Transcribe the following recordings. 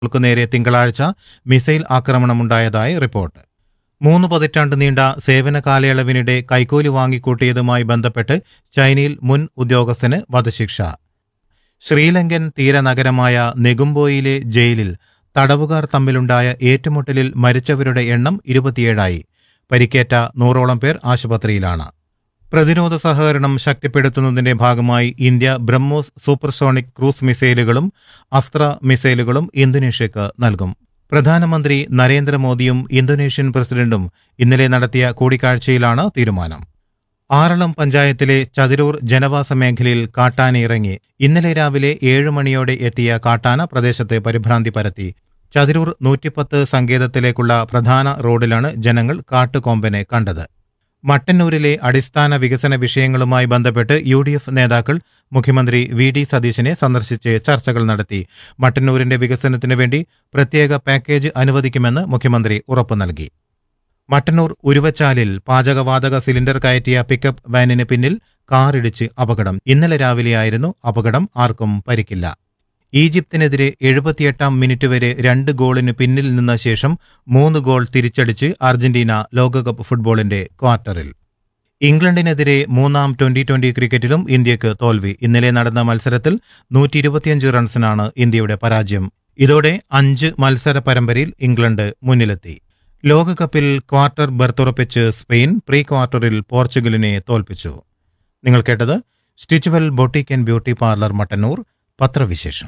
ക്കു നേരെ തിങ്കളാഴ്ച മിസൈൽ ആക്രമണമുണ്ടായതായി റിപ്പോർട്ട് മൂന്ന് പതിറ്റാണ്ട് നീണ്ട സേവന കാലയളവിനിടെ കൈക്കൂലി വാങ്ങിക്കൂട്ടിയതുമായി ബന്ധപ്പെട്ട് ചൈനയിൽ മുൻ ഉദ്യോഗസ്ഥന് വധശിക്ഷ ശ്രീലങ്കൻ തീരനഗരമായ നെഗുംബോയിലെ ജയിലിൽ തടവുകാർ തമ്മിലുണ്ടായ ഏറ്റുമുട്ടലിൽ മരിച്ചവരുടെ എണ്ണം ഇരുപത്തിയേഴായി പരിക്കേറ്റ നൂറോളം പേർ ആശുപത്രിയിലാണ് പ്രതിരോധ സഹകരണം ശക്തിപ്പെടുത്തുന്നതിന്റെ ഭാഗമായി ഇന്ത്യ ബ്രഹ്മോസ് സൂപ്പർസോണിക് ക്രൂസ് മിസൈലുകളും അസ്ത്ര മിസൈലുകളും ഇന്തോനേഷ്യക്ക് നൽകും പ്രധാനമന്ത്രി നരേന്ദ്രമോദിയും ഇന്തോനേഷ്യൻ പ്രസിഡന്റും ഇന്നലെ നടത്തിയ കൂടിക്കാഴ്ചയിലാണ് തീരുമാനം ആറളം പഞ്ചായത്തിലെ ചതിരൂർ ജനവാസ മേഖലയിൽ കാട്ടാന ഇറങ്ങി ഇന്നലെ രാവിലെ ഏഴ് മണിയോടെ എത്തിയ കാട്ടാന പ്രദേശത്തെ പരിഭ്രാന്തി പരത്തി ചതിരൂർ നൂറ്റിപ്പത്ത് സങ്കേതത്തിലേക്കുള്ള പ്രധാന റോഡിലാണ് ജനങ്ങൾ കാട്ടുകൊമ്പനെ കണ്ടത് മട്ടന്നൂരിലെ അടിസ്ഥാന വികസന വിഷയങ്ങളുമായി ബന്ധപ്പെട്ട് യു ഡി എഫ് നേതാക്കൾ മുഖ്യമന്ത്രി വി ഡി സതീശനെ സന്ദർശിച്ച് ചർച്ചകൾ നടത്തി മട്ടന്നൂരിന്റെ വികസനത്തിനു വേണ്ടി പ്രത്യേക പാക്കേജ് അനുവദിക്കുമെന്ന് മുഖ്യമന്ത്രി ഉറപ്പു നൽകി മട്ടന്നൂർ ഉരുവച്ചാലിൽ പാചകവാതക സിലിണ്ടർ കയറ്റിയ പിക്കപ്പ് വാനിന് പിന്നിൽ കാറിടിച്ച് അപകടം ഇന്നലെ രാവിലെയായിരുന്നു അപകടം ആർക്കും പരിക്കില്ല ഈജിപ്തിനെതിരെ എഴുപത്തിയെട്ടാം മിനിറ്റ് വരെ രണ്ട് ഗോളിന് പിന്നിൽ നിന്ന ശേഷം മൂന്ന് ഗോൾ തിരിച്ചടിച്ച് അർജന്റീന ലോകകപ്പ് ഫുട്ബോളിന്റെ ക്വാർട്ടറിൽ ഇംഗ്ലണ്ടിനെതിരെ മൂന്നാം ട്വന്റി ട്വന്റി ക്രിക്കറ്റിലും ഇന്ത്യക്ക് തോൽവി ഇന്നലെ നടന്ന മത്സരത്തിൽ നൂറ്റി ഇരുപത്തിയഞ്ച് റൺസിനാണ് ഇന്ത്യയുടെ പരാജയം ഇതോടെ അഞ്ച് മത്സര പരമ്പരയിൽ ഇംഗ്ലണ്ട് മുന്നിലെത്തി ലോകകപ്പിൽ ക്വാർട്ടർ ബർത്തുറപ്പിച്ച് സ്പെയിൻ പ്രീ ക്വാർട്ടറിൽ പോർച്ചുഗലിനെ തോൽപ്പിച്ചു നിങ്ങൾ കേട്ടത് Stitchwell boutique and beauty parlour Mattannur പത്രവിശേഷം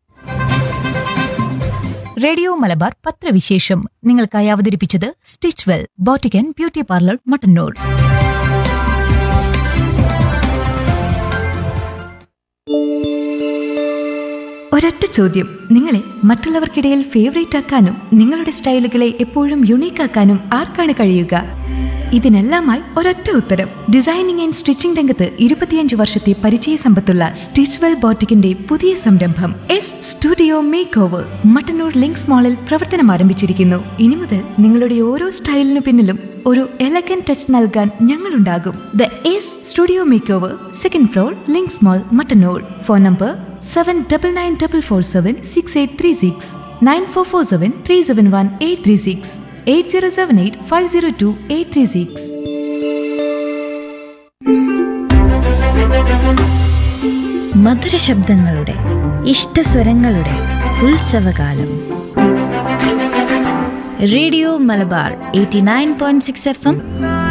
റേഡിയോ മലബാർ പത്രവിശേഷം നിങ്ങൾക്കായി അവതരിപ്പിച്ചത് Stitchwell boutique and beauty parlour Mattannur ഒരൊറ്റ ചോദ്യം നിങ്ങളെ മറ്റുള്ളവർക്കിടയിൽ ഫേവറേറ്റ് ആക്കാനും നിങ്ങളുടെ സ്റ്റൈലുകളെ എപ്പോഴും യുണീക്ക് ആക്കാനും ആർക്കാണ് കഴിയുക ഇതിനെല്ലാമായി ഒരൊറ്റ ഉത്തരം ഡിസൈനിങ് ആൻഡ് സ്റ്റിച്ചിംഗ് രംഗത്ത് ഇരുപത്തിയഞ്ച് വർഷത്തെ പരിചയ സമ്പത്തുള്ള സ്റ്റിച്ച്വെൽ ബോട്ടിക്കിന്റെ പുതിയ സംരംഭം S studio makeover Mattannur Links മാളിൽ പ്രവർത്തനം ആരംഭിച്ചിരിക്കുന്നു ഇനി മുതൽ നിങ്ങളുടെ ഓരോ സ്റ്റൈലിനു പിന്നിലും ഒരു എലഗൻ ടച്ച് നൽകാൻ ഞങ്ങളുണ്ടാകും the S studio makeover second floor Links mall Mattannur phone number seven double nine double four seven six eight three six nine four four seven three seven one eight three six eight zero seven eight five zero two eight three six മധുര ശബ്ദങ്ങളുടെ ഇഷ്ടസ്വരങ്ങളുടെ ഉത്സവകാലം radio Malabar eighty nine point six F M